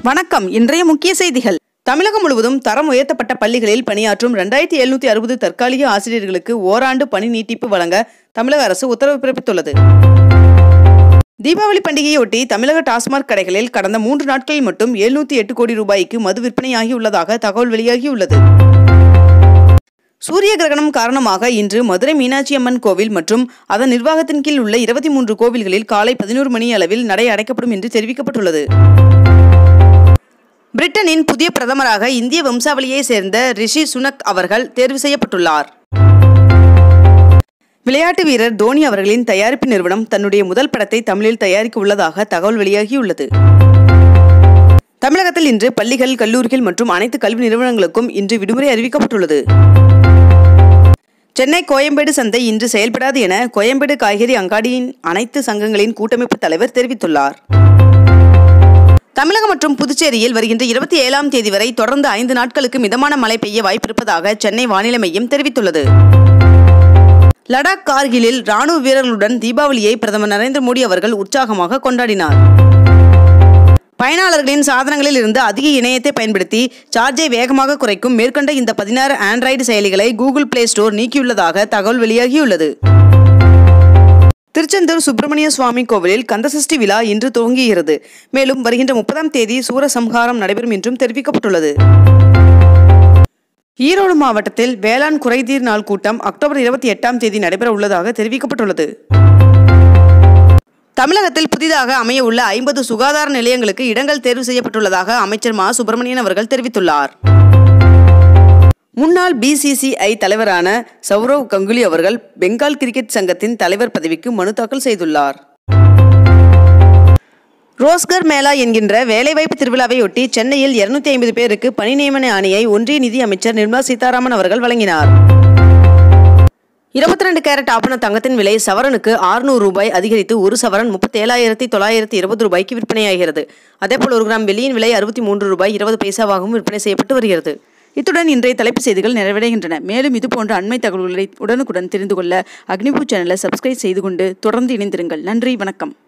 வணக்கம் இன்றைய முக்கிய செய்திகள் தமிழகம் முழுவதும் தரம் உயர்த்தப்பட்ட பள்ளிகளில் பணியாற்றும் ரெண்டாயிரத்தி எழுநூத்தி அறுபது தற்காலிக ஆசிரியர்களுக்கு ஓராண்டு பணி நீட்டிப்பு வழங்க தமிழக அரசு உத்தரவு பிறப்பித்துள்ளது தீபாவளி பண்டிகையொட்டி தமிழக டாஸ்மாக் கடைகளில் கடந்த மூன்று நாட்களில் மட்டும் எழுநூத்தி எட்டு கோடி ரூபாய்க்கு மது விற்பனையாகியுள்ளதாக தகவல் வெளியாகியுள்ளது சூரிய கிரகணம் காரணமாக இன்று மதுரை மீனாட்சி அம்மன் கோவில் மற்றும் அதன் நிர்வாகத்தின் கீழ் உள்ள இருபத்தி மூன்று கோவில்களில் காலை பதினோரு மணி அளவில் நடை அடைக்கப்படும் என்று தெரிவிக்கப்பட்டுள்ளது பிரிட்டனின் புதிய பிரதமராக இந்திய வம்சாவளியை சேர்ந்த ரிஷி சுனக் அவர்கள் தேர்வு செய்யப்பட்டுள்ளார் விளையாட்டு வீரர் தோனி அவர்களின் தயாரிப்பு நிறுவனம் தன்னுடைய முதல் படத்தை தமிழில் தயாரிக்க உள்ளதாக தகவல் வெளியாகியுள்ளது தமிழகத்தில் இன்று பள்ளிகள் கல்லூரிகள் மற்றும் அனைத்து கல்வி நிறுவனங்களுக்கும் இன்று விடுமுறை அறிவிக்கப்பட்டுள்ளது சென்னை கோயம்பேடு சந்தை இன்று செயல்படாது என கோயம்பேடு காய்கறி அங்காடியின் அனைத்து சங்கங்களின் கூட்டமைப்பு தலைவர் தெரிவித்துள்ளார் தமிழகம் மற்றும் புதுச்சேரியில் வருகின்ற இருபத்தி ஏழாம் தேதி வரை தொடர்ந்து ஐந்து நாட்களுக்கு மிதமான மழை பெய்ய வாய்ப்பிருப்பதாக சென்னை வானிலை மையம் தெரிவித்துள்ளது லடாக் கார்கிலில் ராணுவ வீரர்களுடன் தீபாவளியை பிரதமர் நரேந்திர மோடி அவர்கள் உற்சாகமாக கொண்டாடினார் பயனாளர்களின் சாதனங்களில் இருந்து அதிக இணையத்தை பயன்படுத்தி சார்ஜை வேகமாக குறைக்கும் மேற்கொண்ட இந்த பதினாறு ஆண்ட்ராய்டு செயலிகளை கூகுள் பிளே ஸ்டோர் நீக்கியுள்ளதாக தகவல் வெளியாகியுள்ளது திருச்செந்தூர் சுப்பிரமணிய சுவாமி கோவிலில் கந்தசஷ்டி விழா இன்று துவங்குகிறது மேலும் வருகின்ற முப்பதாம் தேதி சூரசம்ஹாரம் நடைபெறும் என்றும் தெரிவிக்கப்பட்டுள்ளது ஈரோடு மாவட்டத்தில் வேளாண் குறைதீர் நாள் கூட்டம் அக்டோபர் இருபத்தி எட்டாம் தேதி நடைபெற உள்ளதாக தெரிவிக்கப்பட்டுள்ளது தமிழகத்தில் புதிதாக அமைய உள்ள ஐம்பது சுகாதார நிலையங்களுக்கு இடங்கள் தேர்வு செய்யப்பட்டுள்ளதாக அமைச்சர் மா சுப்பிரமணியன் அவர்கள் தெரிவித்துள்ளார் முன்னாள் பிசிசிஐ தலைவரான சௌரவ் கங்குலி அவர்கள் பெங்கால் கிரிக்கெட் சங்கத்தின் தலைவர் பதவிக்கு மனு தாக்கல் செய்துள்ளார் ரோஸ்கர் மேளா என்கின்ற வேலைவாய்ப்பு திருவிழாவையொட்டி சென்னையில் இருநூத்தி ஐம்பது பேருக்கு பணி நியமன ஆணையை ஒன்றிய நிதி அமைச்சர் நிர்மலா சீதாராமன் அவர்கள் வழங்கினார் இருபத்தி ரெண்டு கேரட் ஆபண தங்கத்தின் விலை சவரனுக்கு ஆறுநூறு ரூபாய் அதிகரித்து ஒரு சவரன் முப்பத்தேழாயிரத்தி தொள்ளாயிரத்தி இருபது ரூபாய்க்கு விற்பனையாகிறது அதேபோல் ஒரு கிராம் வெள்ளியின் விலை அறுபத்தி மூன்று ரூபாய் இருபது பைசாவாகவும் விற்பனை செய்யப்பட்டு வருகிறது இத்துடன் இன்றைய தலைப்பு செய்திகள் நிறைவடைகின்றன மேலும் இதுபோன்ற அண்மை தகவல்களை உடனுக்குடன் தெரிந்து கொள்ள அக்னிபூ சேனலை சப்ஸ்கிரைப் செய்து கொண்டு தொடர்ந்து இணைந்திருங்கள் நன்றி வணக்கம்